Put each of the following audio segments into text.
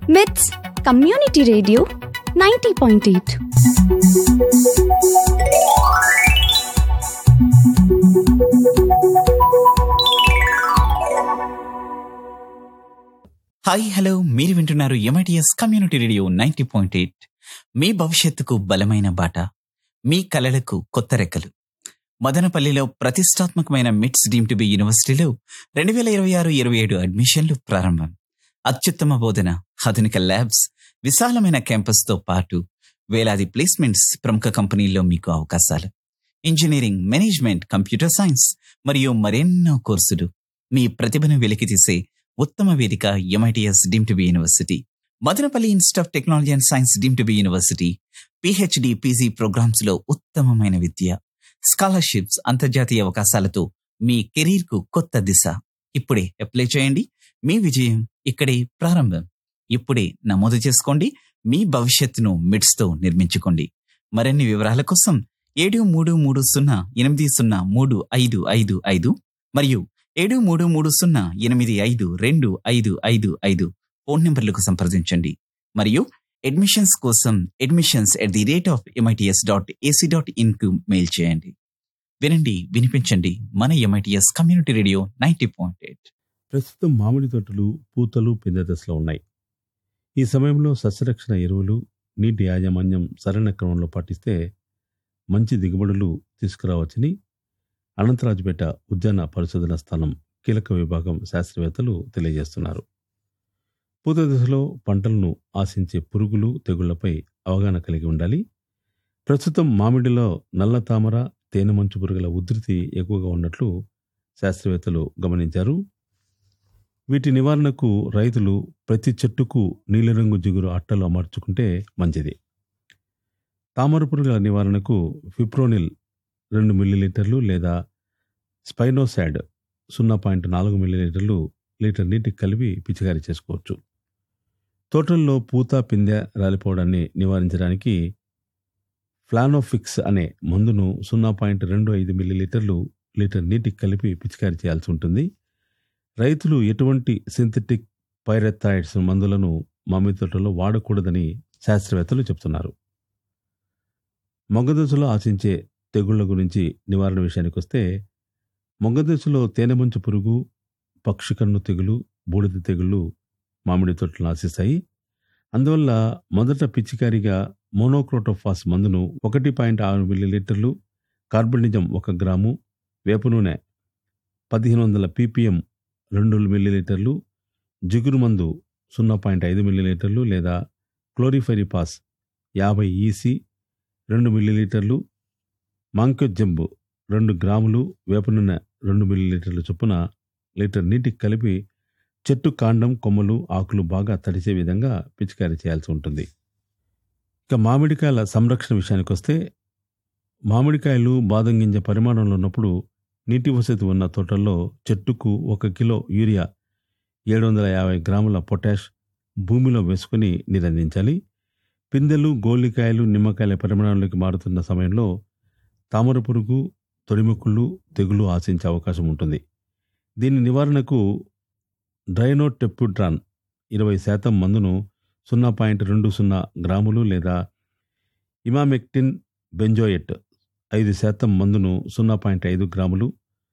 మిట్స్ community radio ninety point eight hi hello మీరు వింటున్నారు MITS community radio ninety point eight మీ భవిష్యత్తుకు బలమైన బాట మీ కలలకు కొత్త రెక్కలు మదనపల్లిలో ప్రతిష్టాత్మకమైన మిట్స్ డీమ్ టు బి యూనివర్సిటీలో రెండు వేల ఇరవై ఆరు ఇరవై ఏడు అడ్మిషన్లు ప్రారంభం అత్యుత్తమ బోధన ఆధునిక ల్యాబ్స్ విశాలమైన క్యాంపస్తో పాటు వేలాది ప్లేస్మెంట్స్ ప్రముఖ కంపెనీల్లో మీకు అవకాశాలు ఇంజనీరింగ్ మేనేజ్మెంట్ కంప్యూటర్ సైన్స్ మరియు మరెన్నో కోర్సులు మీ ప్రతిభను వెలికితీసే ఉత్తమ వేదిక MITS deem to be university Madanapalle institute of technology and science deem to be university PhD PG programs లో ఉత్తమమైన విద్య స్కాలర్షిప్స్ అంతర్జాతీయ అవకాశాలతో మీ కెరీర్ కు కొత్త దిశ ఇప్పుడే అప్లై చేయండి మీ విజయం ఇక్కడే ప్రారంభం ఇప్పుడే నమోదు చేసుకోండి మీ భవిష్యత్తును మిడ్స్ తో నిర్మించుకోండి మరిన్ని వివరాల కోసం ఏడు మూడు మూడు సున్నా ఎనిమిది సున్నా మూడు ఐదు ఐదు ఐదు మరియు ఏడు మూడు మూడు సున్నా ఎనిమిది ఐదు రెండు ఐదు ఐదు ఐదు ఫోన్ నంబర్లకు సంప్రదించండి మరియు అడ్మిషన్స్ కోసం admissions at the rate of MITS dot AC dot in కు మెయిల్ చేయండి వినండి వినిపించండి మన MITS community radio ninety point eight ప్రస్తుతం మామిడి తోటలు పూతలు పిందె దశలో ఉన్నాయి ఈ సమయంలో సస్యరక్షణ ఎరువులు నీటి యాజమాన్యం సరైన క్రమంలో పాటిస్తే మంచి దిగుబడులు తీసుకురావచ్చని అనంతరాజుపేట ఉద్యాన పరిశోధన స్థానం కీలక విభాగం శాస్త్రవేత్తలు తెలియజేస్తున్నారు పూత దశలో పంటలను ఆశించే పురుగులు తెగుళ్లపై అవగాహన కలిగి ఉండాలి ప్రస్తుతం మామిడిలో నల్ల తామర తేనె మంచు పురుగుల ఉధృతి ఎక్కువగా ఉన్నట్లు శాస్త్రవేత్తలు గమనించారు వీటి నివారణకు రైతులు ప్రతి చెట్టుకు నీలిరంగు జిగురు అట్టలు అమర్చుకుంటే మంచిది తామర పురుగుల నివారణకు ఫిప్రోనిల్ రెండు మిల్లీలీటర్లు లేదా స్పైనోసాడ్ సున్నా పాయింట్ నాలుగు మిల్లీలీటర్లు లీటర్ నీటికి కలిపి పిచికారీ చేసుకోవచ్చు తోటల్లో పూత పిందె రాలిపోవడాన్ని నివారించడానికి ఫ్లానోఫిక్స్ అనే మందును సున్నా పాయింట్ రెండు ఐదు మిల్లీలీటర్లు లీటర్ నీటికి కలిపి పిచికారీ చేయాల్సి ఉంటుంది రైతులు ఎటువంటి సింథటిక్ పైరెథాయిడ్స్ మందులను మామిడి తోటలో వాడకూడదని శాస్త్రవేత్తలు చెబుతున్నారు మొగ్గదశలో ఆశించే తెగుళ్ల గురించి నివారణ విషయానికి వస్తే మొగ్గదశలో తేనెమంచు పురుగు పక్షికన్ను తెగులు బూడిద తెగుళ్ళు మామిడి తోటలను ఆశిస్తాయి అందువల్ల మొదట పిచికారిగా మోనోక్రోటోఫాస్ మందును ఒకటి పాయింట్ ఆరు మిల్లీలీటర్లు కార్బనిజం ఒక గ్రాము వేప నూనె పదిహేను వందల పీపీఎం రెండు మిల్లీలీటర్లు జిగురు మందు సున్నా పాయింట్ ఐదు మిల్లీలీటర్లు లేదా క్లోరిఫెరిపాస్ యాభై ఈసీ రెండు మిల్లీలీటర్లు మాంక్యోజంబు రెండు గ్రాములు వేప నూనె రెండు మిల్లీలీటర్ల చొప్పున లీటర్ నీటికి కలిపి చెట్టు కాండం కొమ్మలు ఆకులు బాగా తడిసే విధంగా పిచికారీ చేయాల్సి ఉంటుంది ఇక మామిడికాయల సంరక్షణ విషయానికి వస్తే మామిడికాయలు బాదం గింజ పరిమాణంలో ఉన్నప్పుడు నీటి వసతి ఉన్న తోటల్లో చెట్టుకు ఒక కిలో యూరియా ఏడు వందల యాభై గ్రాముల పొటాష్ భూమిలో వేసుకుని నీరందించాలి పిందెలు గోలికాయలు నిమ్మకాయల పరిమాణంలోకి మారుతున్న సమయంలో తామర పురుగు తొడిముక్కుళ్ళు తెగులు ఆశించే అవకాశం ఉంటుంది దీని నివారణకు డ్రైనోటెప్యుడ్రాన్ ఇరవై శాతం మందును సున్నా పాయింట్ రెండు సున్నా గ్రాములు లేదా ఇమామెక్టిన్ బెంజోయెట్ ఐదు శాతం మందును సున్నా పాయింట్ ఐదు గ్రాములు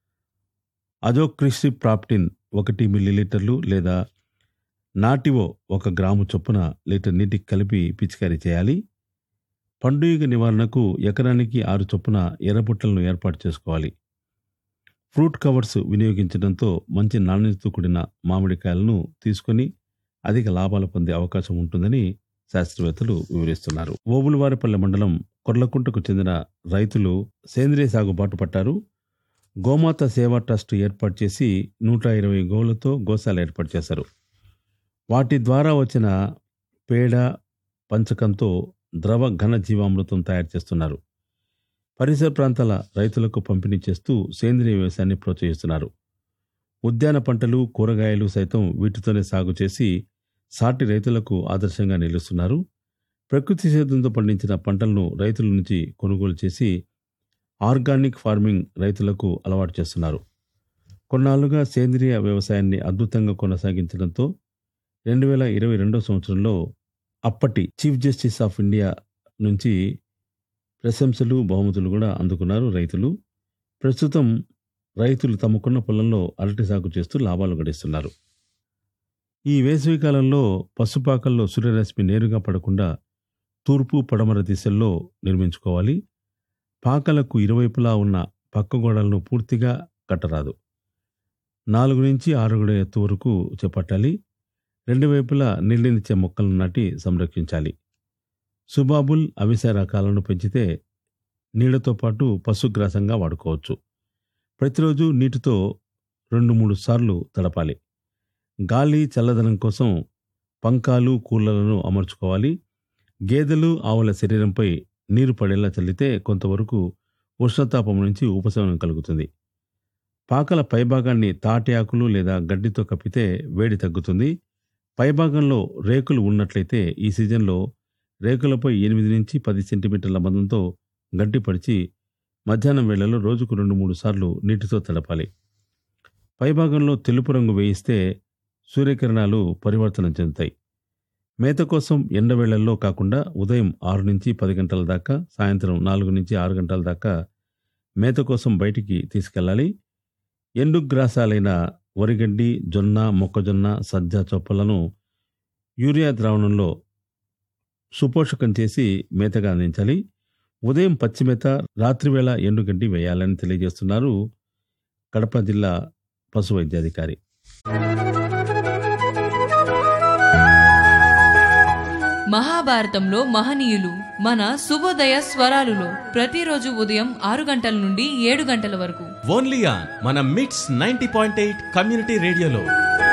అజోక్రిసి ప్రాప్టిన్ ఒకటి మిల్లీలీటర్లు లేదా నాటివో ఒక గ్రాము చొప్పున లీటర్ నీటికి కలిపి పిచికారీ చేయాలి పండుగ నివారణకు ఎకరానికి ఆరు చొప్పున ఎర్రబుట్టలను ఏర్పాటు చేసుకోవాలి ఫ్రూట్ కవర్స్ వినియోగించడంతో మంచి నాణ్యతతో కూడిన మామిడికాయలను తీసుకొని అధిక లాభాలు పొందే అవకాశం ఉంటుందని శాస్త్రవేత్తలు వివరిస్తున్నారు ఓబులవారిపల్లె మండలం కొర్లకుంటకు చెందిన రైతులు సేంద్రియ సాగు బాటు పట్టారు గోమాత సేవా ట్రస్ట్ ఏర్పాటు చేసి నూట ఇరవై గోవులతో గోశాల ఏర్పాటు చేశారు వాటి ద్వారా వచ్చిన పేడ పంచకంతో ద్రవ ఘన జీవామృతం తయారు చేస్తున్నారు పరిసర ప్రాంతాల రైతులకు పంపిణీ చేస్తూ సేంద్రియ వ్యవసాయాన్ని ప్రోత్సహిస్తున్నారు ఉద్యాన పంటలు కూరగాయలు సైతం వీటితోనే సాగు చేసి సాటి రైతులకు ఆదర్శంగా నిలుస్తున్నారు ప్రకృతి సేద్యంతో పండించిన పంటలను రైతుల నుంచి కొనుగోలు చేసి ఆర్గానిక్ ఫార్మింగ్ రైతులకు అలవాటు చేస్తున్నారు కొన్నాళ్లుగా సేంద్రియ వ్యవసాయాన్ని అద్భుతంగా కొనసాగించడంతో రెండు వేల ఇరవై రెండో సంవత్సరంలో అప్పటి చీఫ్ జస్టిస్ ఆఫ్ ఇండియా నుంచి ప్రశంసలు బహుమతులు కూడా అందుకున్నారు రైతులు ప్రస్తుతం రైతులు తమకున్న పొలంలో అరటి సాగు చేస్తూ లాభాలు గడిస్తున్నారు ఈ వేసవి కాలంలో పసుపాకల్లో సూర్యరశ్మి నేరుగా పడకుండా తూర్పు పడమర దిశల్లో నిర్మించుకోవాలి పాకలకు ఇరువైపులా ఉన్న పక్క గోడలను పూర్తిగా కట్టరాదు నాలుగు నుంచి ఆరు అడుగుల ఎత్తు వరకు చేపట్టాలి రెండు వైపులా నీళ్ళనిచ్చే మొక్కలను నాటి సంరక్షించాలి సుబాబుల్ అవిసె రకాలను పెంచితే నీళ్లతో పాటు పశుగ్రాసంగా వాడుకోవచ్చు ప్రతిరోజు నీటితో రెండు మూడు సార్లు తడపాలి గాలి చల్లదనం కోసం పంకాలు కూలర్లను అమర్చుకోవాలి గేదెలు ఆవుల శరీరంపై నీరు పడేలా చల్లితే కొంతవరకు ఉష్ణతాపం నుంచి ఉపశమనం కలుగుతుంది పాకల పైభాగాన్ని తాటి ఆకులు లేదా గడ్డితో కప్పితే వేడి తగ్గుతుంది పైభాగంలో రేకులు ఉన్నట్లయితే ఈ సీజన్లో రేకులపై ఎనిమిది నుంచి పది సెంటీమీటర్ల మందంతో గడ్డి పరిచి మధ్యాహ్నం వేళలో రోజుకు రెండు మూడు సార్లు నీటితో తడపాలి పైభాగంలో తెలుపు రంగు వేయిస్తే సూర్యకిరణాలు పరివర్తన చెందుతాయి మేత కోసం ఎండవేళల్లో కాకుండా ఉదయం ఆరు నుంచి పది గంటల దాకా సాయంత్రం నాలుగు నుంచి ఆరు గంటల దాకా మేత కోసం బయటికి తీసుకెళ్ళాలి ఎండుగ్రాసాలైన వరిగడ్డి జొన్న మొక్కజొన్న సజ్జ చొప్పలను యూరియా ద్రావణంలో సుపోషకం చేసి మేతగా అందించాలి ఉదయం పచ్చిమేత రాత్రివేళ ఎండుగడ్డి వేయాలని తెలియజేస్తున్నారు కడప జిల్లా పశు వైద్యాధికారి మహాభారతంలో మహనీయులు మన శుభోదయ స్వరాలులో ప్రతిరోజు ఉదయం ఆరు గంటల నుండి ఏడు గంటల వరకు ఓన్లీ ఆన్ మన మిట్స్ నైన్టీ పాయింట్ ఎయిట్ కమ్యూనిటీ రేడియోలో